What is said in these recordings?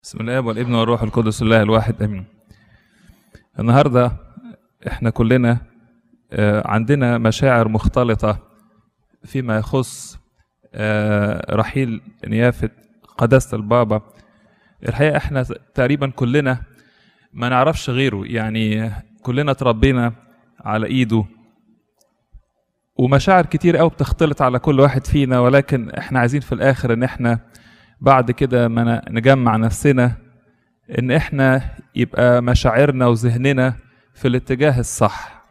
بسم الله والابن والروح القدس الله الواحد امين النهارده احنا كلنا آه، عندنا مشاعر مختلطه فيما يخص آه، رحيل نيافه قداسه البابا الحقيقه احنا تقريبا كلنا ما نعرفش غيره يعني كلنا تربينا على ايده ومشاعر كتير قوي بتختلط على كل واحد فينا ولكن احنا عايزين في الاخر ان احنا بعد كده ما نجمع نفسنا ان احنا يبقى مشاعرنا وذهننا في الاتجاه الصح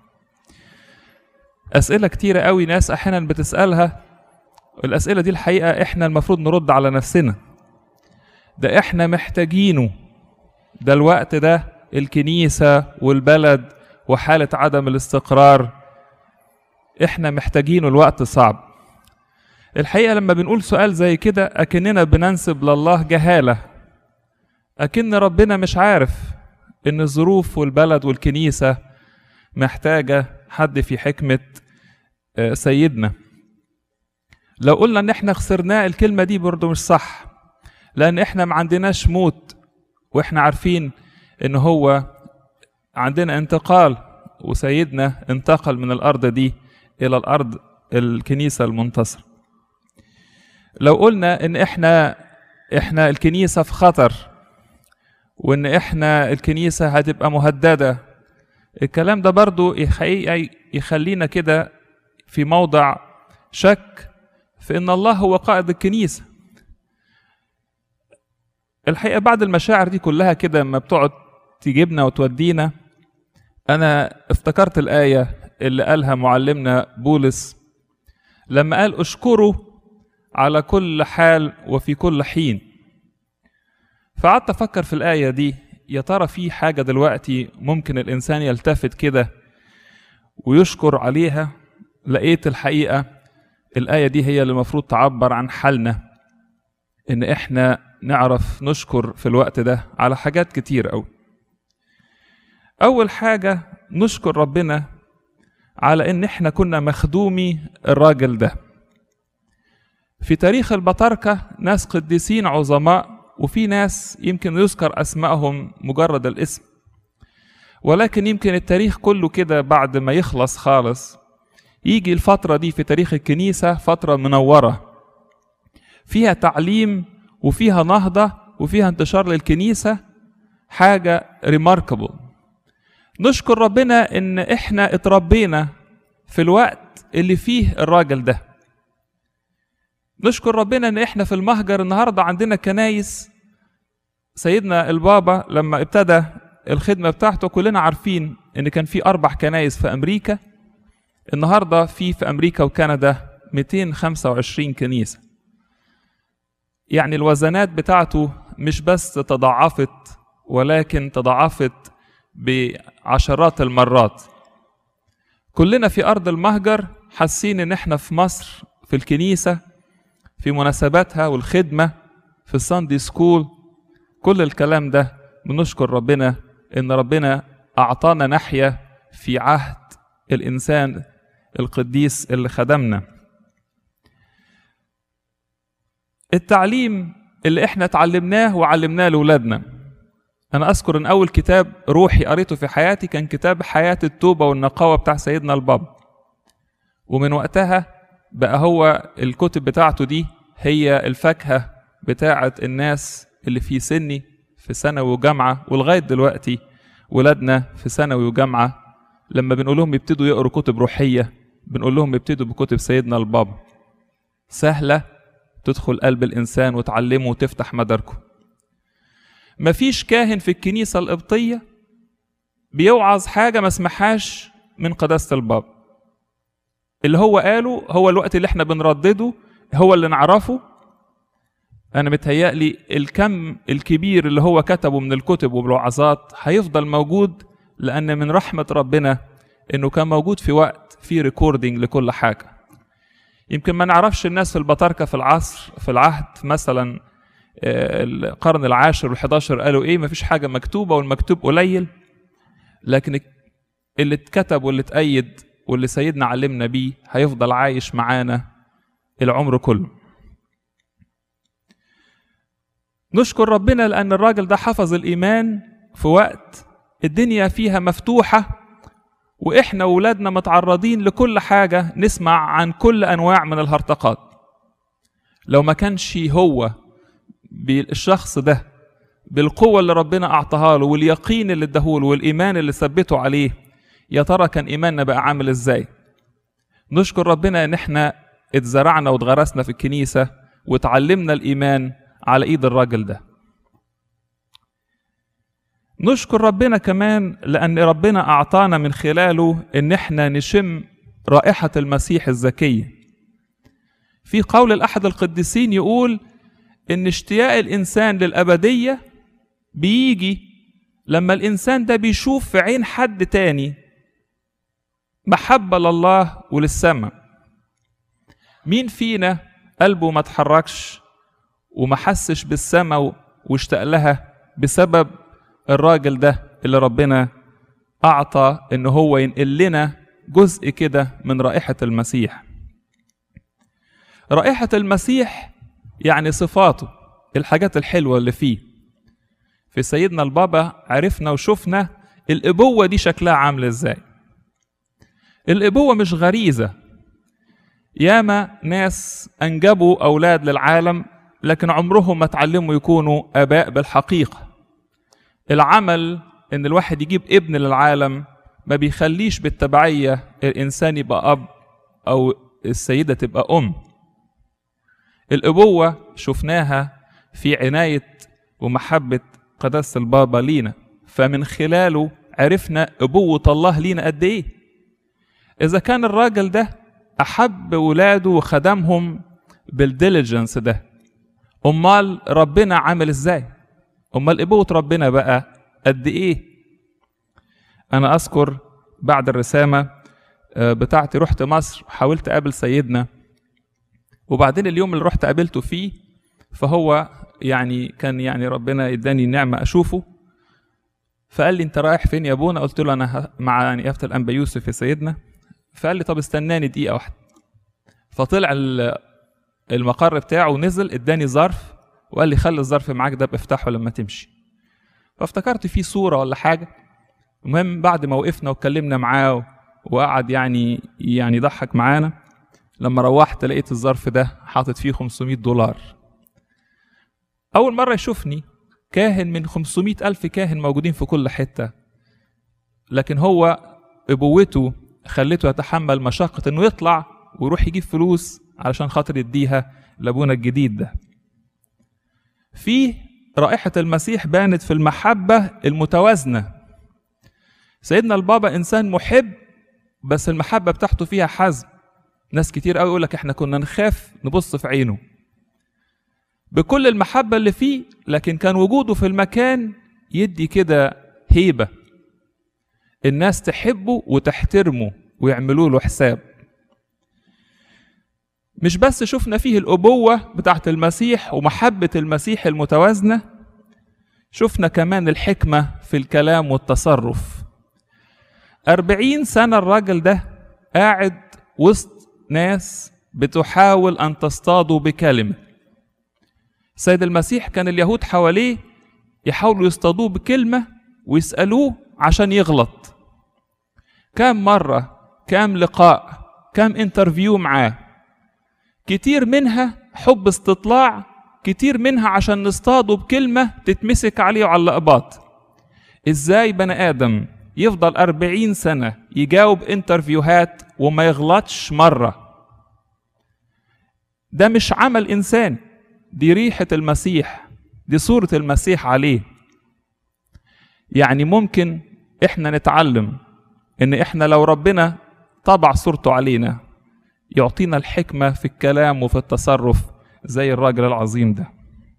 اسئله كتيره قوي ناس احيانا بتسالها الاسئله دي الحقيقه احنا المفروض نرد على نفسنا ده احنا محتاجينه ده الوقت ده الكنيسه والبلد وحاله عدم الاستقرار احنا محتاجينه الوقت صعب الحقيقة لما بنقول سؤال زي كده أكننا بننسب لله جهالة أكن ربنا مش عارف إن الظروف والبلد والكنيسة محتاجة حد في حكمة آه، سيدنا لو قلنا إن إحنا خسرناه الكلمة دي برضه مش صح لأن إحنا ما عندناش موت وإحنا عارفين إن هو عندنا انتقال وسيدنا انتقل من الأرض دي إلى الأرض الكنيسة المنتصرة لو قلنا ان احنا احنا الكنيسه في خطر وان احنا الكنيسه هتبقى مهدده الكلام ده برضو يخي- يخلينا كده في موضع شك في ان الله هو قائد الكنيسه الحقيقه بعد المشاعر دي كلها كده لما بتقعد تجيبنا وتودينا انا افتكرت الايه اللي قالها معلمنا بولس لما قال اشكروا على كل حال وفي كل حين فقعدت افكر في الايه دي يا ترى في حاجه دلوقتي ممكن الانسان يلتفت كده ويشكر عليها لقيت الحقيقه الايه دي هي اللي المفروض تعبر عن حالنا ان احنا نعرف نشكر في الوقت ده على حاجات كتير قوي اول حاجه نشكر ربنا على ان احنا كنا مخدومي الراجل ده في تاريخ البطاركة ناس قديسين عظماء وفي ناس يمكن يذكر أسمائهم مجرد الاسم ولكن يمكن التاريخ كله كده بعد ما يخلص خالص يجي الفترة دي في تاريخ الكنيسة فترة منورة فيها تعليم وفيها نهضة وفيها انتشار للكنيسة حاجة ريماركبل نشكر ربنا ان احنا اتربينا في الوقت اللي فيه الراجل ده نشكر ربنا ان احنا في المهجر النهارده عندنا كنايس سيدنا البابا لما ابتدى الخدمه بتاعته كلنا عارفين ان كان في اربع كنايس في امريكا النهارده في في امريكا وكندا 225 كنيسه يعني الوزنات بتاعته مش بس تضاعفت ولكن تضاعفت بعشرات المرات كلنا في ارض المهجر حاسين ان احنا في مصر في الكنيسه في مناسباتها والخدمة في الساندي سكول كل الكلام ده بنشكر ربنا إن ربنا أعطانا ناحية في عهد الإنسان القديس اللي خدمنا التعليم اللي احنا اتعلمناه وعلمناه لأولادنا أنا أذكر إن أول كتاب روحي قريته في حياتي كان كتاب حياة التوبة والنقاوة بتاع سيدنا البابا ومن وقتها بقى هو الكتب بتاعته دي هي الفاكهة بتاعة الناس اللي في سني في ثانوي وجامعة ولغاية دلوقتي ولادنا في ثانوي وجامعة لما بنقول لهم يبتدوا يقروا كتب روحية بنقول لهم يبتدوا بكتب سيدنا البابا سهلة تدخل قلب الإنسان وتعلمه وتفتح مداركه مفيش كاهن في الكنيسة القبطية بيوعظ حاجة ما سمحهاش من قداسة البابا اللي هو قاله هو الوقت اللي احنا بنردده هو اللي نعرفه انا متهيألي الكم الكبير اللي هو كتبه من الكتب والوعظات هيفضل موجود لان من رحمة ربنا انه كان موجود في وقت في ريكوردينج لكل حاجة يمكن ما نعرفش الناس في البطاركة في العصر في العهد مثلا آه، القرن العاشر والحداشر قالوا ايه مفيش حاجة مكتوبة والمكتوب قليل لكن اللي اتكتب واللي اتأيد واللي سيدنا علمنا بيه هيفضل عايش معانا العمر كله نشكر ربنا لأن الراجل ده حفظ الإيمان في وقت الدنيا فيها مفتوحة وإحنا وولادنا متعرضين لكل حاجة نسمع عن كل أنواع من الهرطقات لو ما كانش هو بالشخص ده بالقوة اللي ربنا أعطاها له واليقين اللي اداهوله والإيمان اللي ثبته عليه يا ترى كان إيماننا بقى عامل إزاي نشكر ربنا إن إحنا اتزرعنا واتغرسنا في الكنيسة وتعلمنا الإيمان على إيد الراجل ده نشكر ربنا كمان لأن ربنا أعطانا من خلاله إن إحنا نشم رائحة المسيح الزكية في قول الأحد القديسين يقول إن اشتياق الإنسان للأبدية بيجي لما الإنسان ده بيشوف في عين حد تاني محبة لله وللسماء مين فينا قلبه ما اتحركش وما حسش بالسماء واشتاق لها بسبب الراجل ده اللي ربنا أعطى إن هو ينقل لنا جزء كده من رائحة المسيح رائحة المسيح يعني صفاته الحاجات الحلوة اللي فيه في سيدنا البابا عرفنا وشفنا الأبوة دي شكلها عامل ازاي الأبوة مش غريزة ياما ناس أنجبوا أولاد للعالم لكن عمرهم ما اتعلموا يكونوا آباء بالحقيقة العمل إن الواحد يجيب ابن للعالم ما بيخليش بالتبعية الإنسان يبقى أب أو السيدة تبقى أم الأبوة شفناها في عناية ومحبة قداسة البابا لينا فمن خلاله عرفنا أبوة الله لينا قد إيه إذا كان الراجل ده أحب ولاده وخدمهم بالديليجنس ده أمال ربنا عامل إزاي أمال أبوة ربنا بقى قد إيه أنا أذكر بعد الرسامة بتاعتي رحت مصر وحاولت أقابل سيدنا وبعدين اليوم اللي رحت قابلته فيه فهو يعني كان يعني ربنا اداني النعمه اشوفه فقال لي انت رايح فين يا ابونا قلت له انا مع يعني يافت الانبا يوسف يا سيدنا فقال لي طب استناني دقيقه واحده فطلع المقر بتاعه ونزل اداني ظرف وقال لي خلي الظرف معاك ده بافتحه لما تمشي فافتكرت فيه صوره ولا حاجه المهم بعد ما وقفنا واتكلمنا معاه وقعد يعني يعني يضحك معانا لما روحت لقيت الظرف ده حاطط فيه 500 دولار أول مرة يشوفني كاهن من 500 ألف كاهن موجودين في كل حتة لكن هو أبوته خلته يتحمل مشقة إنه يطلع ويروح يجيب فلوس علشان خاطر يديها لأبونا الجديد ده في رائحة المسيح بانت في المحبة المتوازنة سيدنا البابا إنسان محب بس المحبة بتاعته فيها حزم ناس كتير قوي يقول لك احنا كنا نخاف نبص في عينه بكل المحبة اللي فيه لكن كان وجوده في المكان يدي كده هيبة الناس تحبه وتحترمه ويعملوا له حساب مش بس شفنا فيه الأبوة بتاعت المسيح ومحبة المسيح المتوازنة شفنا كمان الحكمة في الكلام والتصرف أربعين سنة الراجل ده قاعد وسط ناس بتحاول أن تصطادوا بكلمة سيد المسيح كان اليهود حواليه يحاولوا يصطادوه بكلمة ويسألوه عشان يغلط كام مرة كام لقاء كام انترفيو معاه كتير منها حب استطلاع كتير منها عشان نصطاده بكلمة تتمسك عليه وعلى الأقباط ازاي بني آدم يفضل أربعين سنة يجاوب انترفيوهات وما يغلطش مرة ده مش عمل إنسان دي ريحة المسيح دي صورة المسيح عليه يعني ممكن احنا نتعلم ان احنا لو ربنا طبع صورته علينا يعطينا الحكمة في الكلام وفي التصرف زي الراجل العظيم ده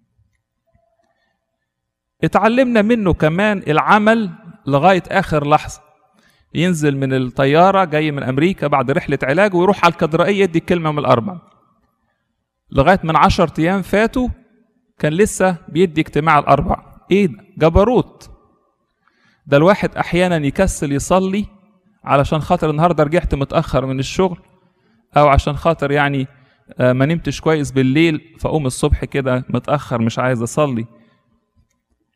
اتعلمنا منه كمان العمل لغاية آخر لحظة ينزل من الطيارة جاي من أمريكا بعد رحلة علاج ويروح على الكاتدرائية يدي كلمة من الأربع لغاية من عشر أيام فاتوا كان لسه بيدي اجتماع الأربع إيه ده؟ جبروت ده الواحد أحيانا يكسل يصلي علشان خاطر النهاردة رجعت متأخر من الشغل أو عشان خاطر يعني ما نمتش كويس بالليل فأقوم الصبح كده متأخر مش عايز أصلي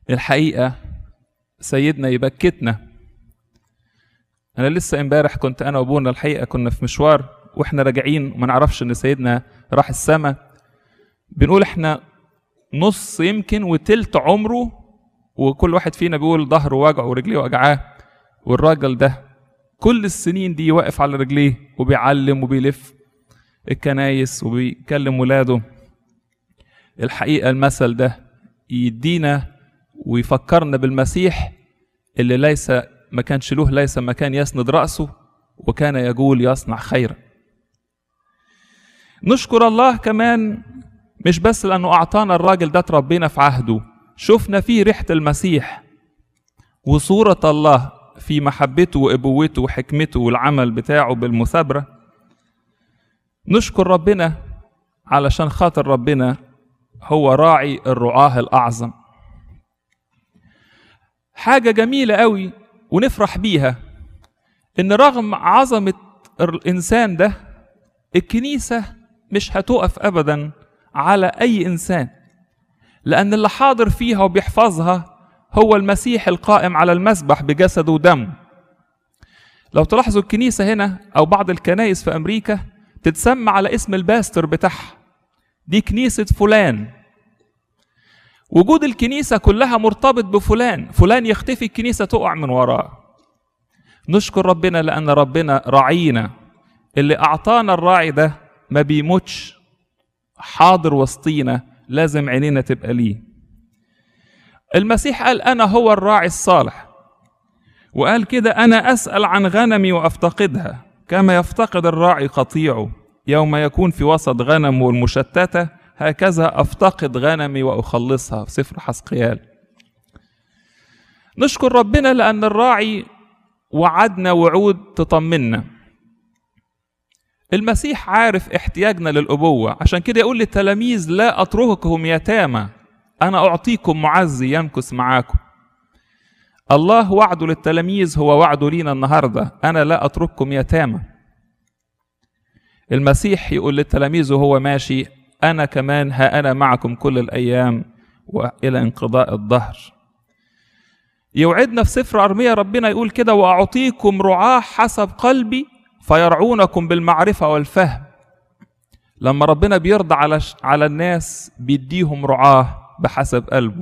الحقيقة سيدنا يبكتنا أنا لسه امبارح كنت أنا وأبونا الحقيقة كنا في مشوار وإحنا راجعين وما نعرفش إن سيدنا راح السما بنقول إحنا نص يمكن وتلت عمره وكل واحد فينا بيقول ظهره وجعه ورجليه وجعاه والراجل ده كل السنين دي واقف على رجليه وبيعلم وبيلف الكنايس وبيكلم ولاده الحقيقة المثل ده يدينا ويفكرنا بالمسيح اللي ليس ما كانش له ليس مكان يسند رأسه وكان يقول يصنع خيرا نشكر الله كمان مش بس لأنه أعطانا الراجل ده تربينا في عهده شفنا فيه ريحة المسيح وصورة الله في محبته وأبوته وحكمته والعمل بتاعه بالمثابرة نشكر ربنا علشان خاطر ربنا هو راعي الرعاه الأعظم حاجة جميلة قوي ونفرح بيها إن رغم عظمة الإنسان ده الكنيسة مش هتقف أبدا على أي إنسان لأن اللي حاضر فيها وبيحفظها هو المسيح القائم على المسبح بجسده ودمه لو تلاحظوا الكنيسة هنا أو بعض الكنائس في أمريكا تتسمى على اسم الباستر بتاعها دي كنيسة فلان وجود الكنيسة كلها مرتبط بفلان فلان يختفي الكنيسة تقع من وراه نشكر ربنا لأن ربنا راعينا اللي أعطانا الراعي ده ما بيموتش حاضر وسطينا لازم عينينا تبقى ليه المسيح قال أنا هو الراعي الصالح وقال كده أنا أسأل عن غنمي وأفتقدها كما يفتقد الراعي قطيعه يوم يكون في وسط غنمه المشتتة هكذا أفتقد غنمي وأخلصها في سفر حسقيال نشكر ربنا لأن الراعي وعدنا وعود تطمنا المسيح عارف احتياجنا للأبوة عشان كده يقول للتلاميذ لا أترككم يتامى أنا أعطيكم معزي يمكث معاكم الله وعده للتلاميذ هو وعده لينا النهارده أنا لا أترككم يتامى المسيح يقول للتلاميذ وهو ماشي أنا كمان ها أنا معكم كل الأيام وإلى انقضاء الظهر يوعدنا في سفر أرمية ربنا يقول كده وأعطيكم رعاة حسب قلبي فيرعونكم بالمعرفة والفهم لما ربنا بيرضى على على الناس بيديهم رعاه بحسب قلبه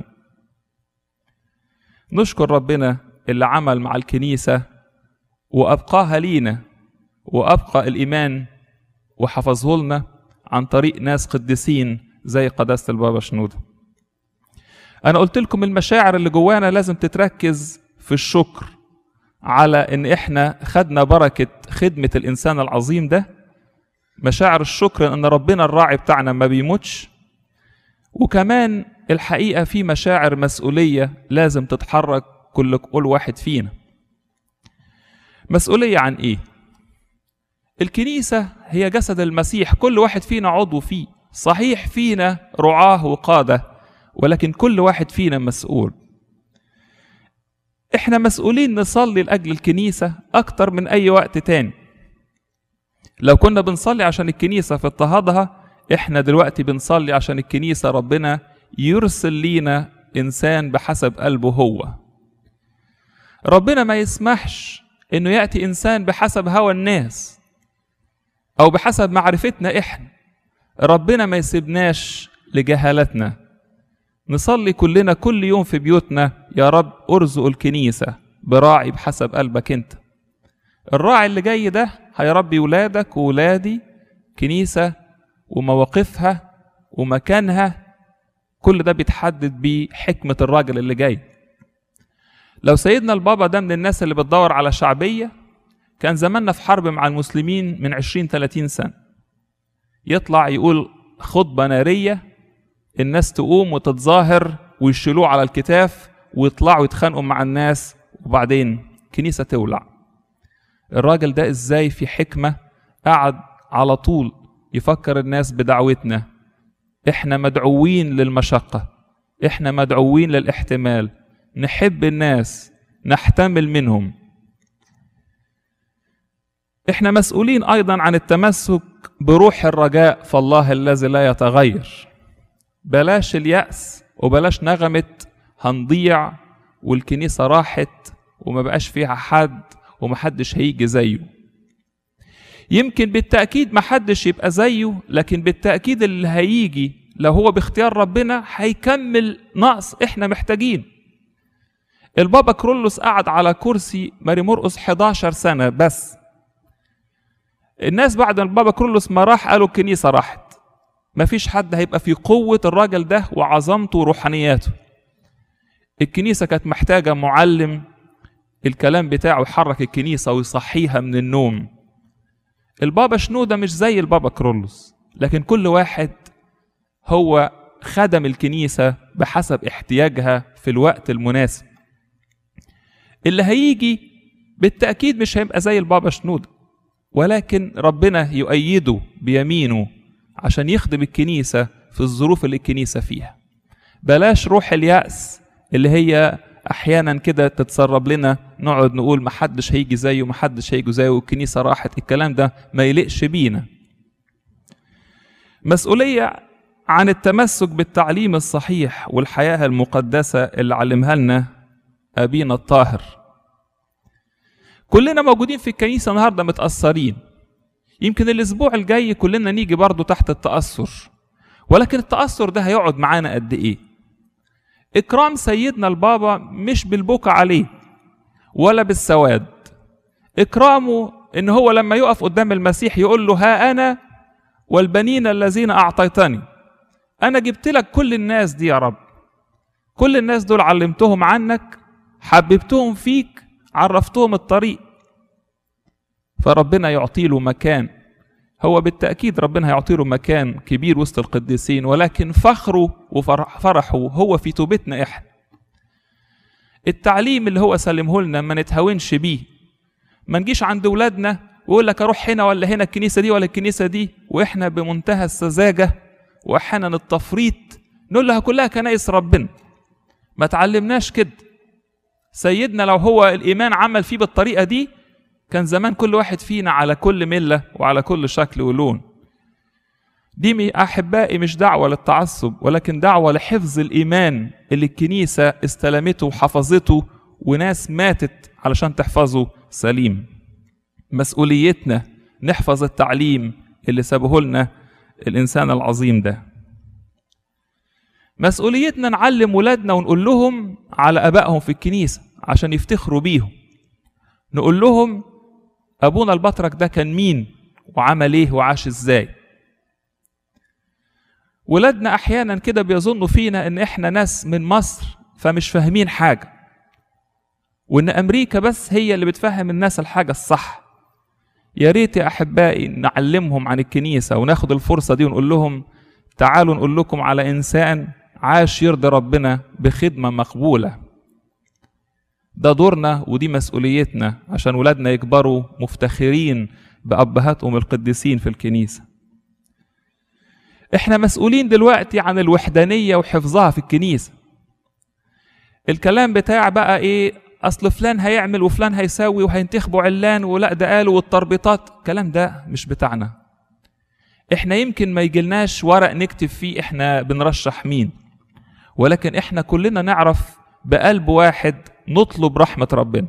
نشكر ربنا اللي عمل مع الكنيسة وأبقاها لينا وأبقى الإيمان وحفظه لنا عن طريق ناس قديسين زي قداسة البابا شنودة أنا قلت لكم المشاعر اللي جوانا لازم تتركز في الشكر على إن إحنا خدنا بركة خدمة الإنسان العظيم ده مشاعر الشكر إن ربنا الراعي بتاعنا ما بيموتش وكمان الحقيقة في مشاعر مسؤولية لازم تتحرك كل كل واحد فينا مسؤولية عن إيه؟ الكنيسة هي جسد المسيح كل واحد فينا عضو فيه صحيح فينا رعاه وقادة ولكن كل واحد فينا مسؤول احنا مسؤولين نصلي لأجل الكنيسة أكتر من أي وقت تاني لو كنا بنصلي عشان الكنيسة في اضطهادها احنا دلوقتي بنصلي عشان الكنيسة ربنا يرسل لينا إنسان بحسب قلبه هو ربنا ما يسمحش إنه يأتي إنسان بحسب هوى الناس أو بحسب معرفتنا إحنا ربنا ما يسيبناش لجهالتنا نصلي كلنا كل يوم في بيوتنا يا رب ارزق الكنيسة براعي بحسب قلبك انت الراعي اللي جاي ده هيربي ولادك وولادي كنيسة ومواقفها ومكانها كل ده بيتحدد بحكمة الراجل اللي جاي لو سيدنا البابا ده من الناس اللي بتدور على شعبية كان زماننا في حرب مع المسلمين من 20 30 سنة يطلع يقول خطبة نارية الناس تقوم وتتظاهر ويشيلوه على الكتاف ويطلعوا يتخانقوا مع الناس وبعدين كنيسة تولع الراجل ده ازاي في حكمة قعد على طول يفكر الناس بدعوتنا احنا مدعوين للمشقة احنا مدعوين للاحتمال نحب الناس نحتمل منهم احنا مسؤولين ايضا عن التمسك بروح الرجاء فالله الذي لا يتغير بلاش اليأس وبلاش نغمة هنضيع والكنيسة راحت وما بقاش فيها حد ومحدش هيجي زيه يمكن بالتأكيد محدش يبقى زيه لكن بالتأكيد اللي هيجي لو هو باختيار ربنا هيكمل نقص احنا محتاجين البابا كرولوس قعد على كرسي ماري مرقس 11 سنة بس الناس بعد البابا كرولوس ما راح قالوا الكنيسة راحت مفيش حد هيبقى في قوة الراجل ده وعظمته وروحانياته الكنيسة كانت محتاجة معلم الكلام بتاعه يحرك الكنيسة ويصحيها من النوم البابا شنودة مش زي البابا كرولوس لكن كل واحد هو خدم الكنيسة بحسب احتياجها في الوقت المناسب اللي هيجي بالتأكيد مش هيبقى زي البابا شنودة ولكن ربنا يؤيده بيمينه عشان يخدم الكنيسة في الظروف اللي الكنيسة فيها بلاش روح اليأس اللي هي احيانا كده تتسرب لنا نقعد نقول محدش هيجي زيه محدش هيجي زيه والكنيسه راحت الكلام ده ما يليقش بينا مسؤوليه عن التمسك بالتعليم الصحيح والحياه المقدسه اللي علمها لنا ابينا الطاهر كلنا موجودين في الكنيسه النهارده متاثرين يمكن الاسبوع الجاي كلنا نيجي برضو تحت التاثر ولكن التاثر ده هيقعد معانا قد ايه إكرام سيدنا البابا مش بالبكا عليه ولا بالسواد إكرامه إن هو لما يقف قدام المسيح يقول له ها أنا والبنين الذين أعطيتني أنا جبت لك كل الناس دي يا رب كل الناس دول علمتهم عنك حببتهم فيك عرفتهم الطريق فربنا يعطي له مكان هو بالتأكيد ربنا هيعطي له مكان كبير وسط القديسين ولكن فخره وفرحه هو في توبتنا احنا التعليم اللي هو سلمه لنا ما نتهاونش بيه ما نجيش عند ولادنا ويقول لك اروح هنا ولا هنا الكنيسه دي ولا الكنيسه دي واحنا بمنتهى السذاجه واحيانا التفريط نقول لها كلها كنايس ربنا ما تعلمناش كده سيدنا لو هو الايمان عمل فيه بالطريقه دي كان زمان كل واحد فينا على كل ملة وعلى كل شكل ولون دي أحبائي مش دعوة للتعصب ولكن دعوة لحفظ الإيمان اللي الكنيسة استلمته وحفظته وناس ماتت علشان تحفظه سليم مسؤوليتنا نحفظ التعليم اللي سابه لنا الإنسان العظيم ده مسؤوليتنا نعلم ولادنا ونقول لهم على أبائهم في الكنيسة عشان يفتخروا بيهم نقول لهم ابونا البطرك ده كان مين وعمل ايه وعاش ازاي ولادنا احيانا كده بيظنوا فينا ان احنا ناس من مصر فمش فاهمين حاجه وان امريكا بس هي اللي بتفهم الناس الحاجه الصح يا ريت يا احبائي نعلمهم عن الكنيسه وناخد الفرصه دي ونقول لهم تعالوا نقول لكم على انسان عاش يرضي ربنا بخدمه مقبوله ده دورنا ودي مسؤوليتنا عشان ولادنا يكبروا مفتخرين بأبهاتهم القديسين في الكنيسة احنا مسؤولين دلوقتي عن الوحدانية وحفظها في الكنيسة الكلام بتاع بقى ايه اصل فلان هيعمل وفلان هيسوي وهينتخبوا علان ولا ده قالوا والتربيطات الكلام ده مش بتاعنا احنا يمكن ما يجيلناش ورق نكتب فيه احنا بنرشح مين ولكن احنا كلنا نعرف بقلب واحد نطلب رحمة ربنا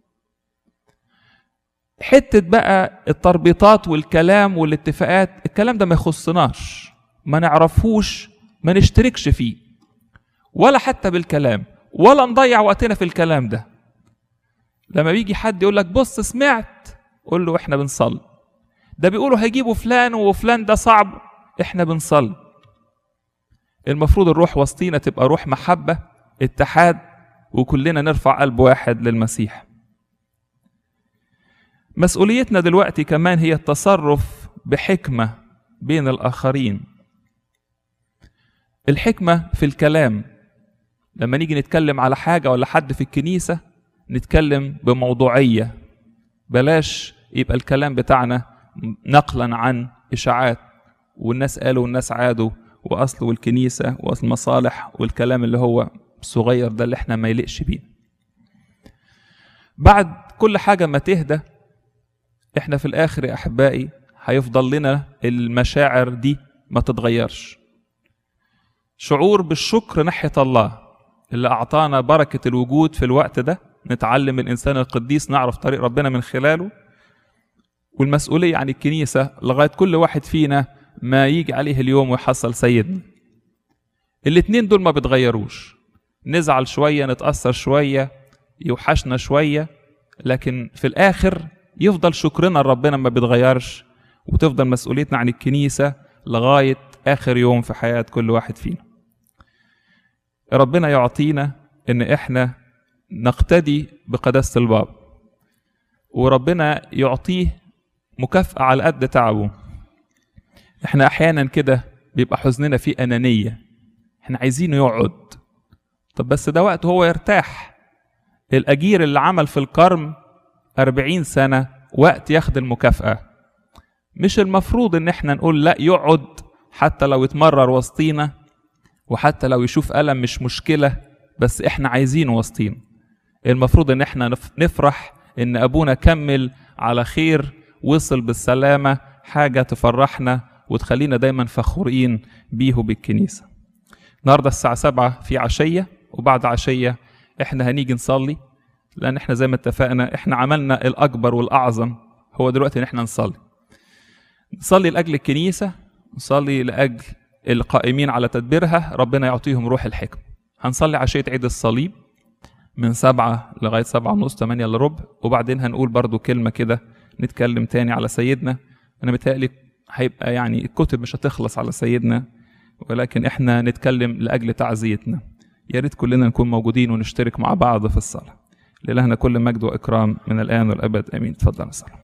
حتة بقى التربيطات والكلام والاتفاقات الكلام ده ما يخصناش ما نعرفوش ما نشتركش فيه ولا حتى بالكلام ولا نضيع وقتنا في الكلام ده لما بيجي حد يقول لك بص سمعت قول له احنا بنصلي ده بيقولوا هيجيبوا فلان وفلان ده صعب احنا بنصلي المفروض الروح وسطينا تبقى روح محبة اتحاد وكلنا نرفع قلب واحد للمسيح مسؤوليتنا دلوقتي كمان هي التصرف بحكمة بين الآخرين الحكمة في الكلام لما نيجي نتكلم على حاجة ولا حد في الكنيسة نتكلم بموضوعية بلاش يبقى الكلام بتاعنا نقلا عن إشاعات والناس قالوا والناس عادوا وأصل والكنيسة وأصل المصالح والكلام اللي هو الصغير ده اللي احنا ما يلقش بيه بعد كل حاجة ما تهدى احنا في الاخر يا احبائي هيفضل لنا المشاعر دي ما تتغيرش شعور بالشكر ناحية الله اللي أعطانا بركة الوجود في الوقت ده نتعلم الإنسان القديس نعرف طريق ربنا من خلاله والمسؤولية عن الكنيسة لغاية كل واحد فينا ما يجي عليه اليوم ويحصل سيدنا الاتنين دول ما بيتغيروش نزعل شوية نتأثر شوية يوحشنا شوية لكن في الآخر يفضل شكرنا لربنا ما بيتغيرش وتفضل مسؤوليتنا عن الكنيسة لغاية آخر يوم في حياة كل واحد فينا ربنا يعطينا إن إحنا نقتدي بقداسة الباب وربنا يعطيه مكافأة على قد تعبه احنا احيانا كده بيبقى حزننا فيه انانيه احنا عايزينه يقعد طب بس ده وقت هو يرتاح الاجير اللي عمل في الكرم أربعين سنة وقت ياخد المكافأة مش المفروض ان احنا نقول لا يقعد حتى لو يتمرر وسطينا وحتى لو يشوف ألم مش مشكلة بس احنا عايزينه وسطينا المفروض ان احنا نفرح ان ابونا كمل على خير وصل بالسلامة حاجة تفرحنا وتخلينا دايما فخورين بيه بالكنيسة النهاردة الساعة سبعة في عشية وبعد عشية احنا هنيجي نصلي لأن احنا زي ما اتفقنا احنا عملنا الأكبر والأعظم هو دلوقتي ان احنا نصلي نصلي لأجل الكنيسة نصلي لأجل القائمين على تدبيرها ربنا يعطيهم روح الحكم هنصلي عشية عيد الصليب من سبعة لغاية سبعة ونص تمانية إلا ربع وبعدين هنقول برضو كلمة كده نتكلم تاني على سيدنا أنا متهيألي هيبقى يعني الكتب مش هتخلص على سيدنا ولكن احنا نتكلم لأجل تعزيتنا يا ريت كلنا نكون موجودين ونشترك مع بعض في الصلاة لإلهنا كل مجد وإكرام من الآن والأبد آمين تفضل الصلاة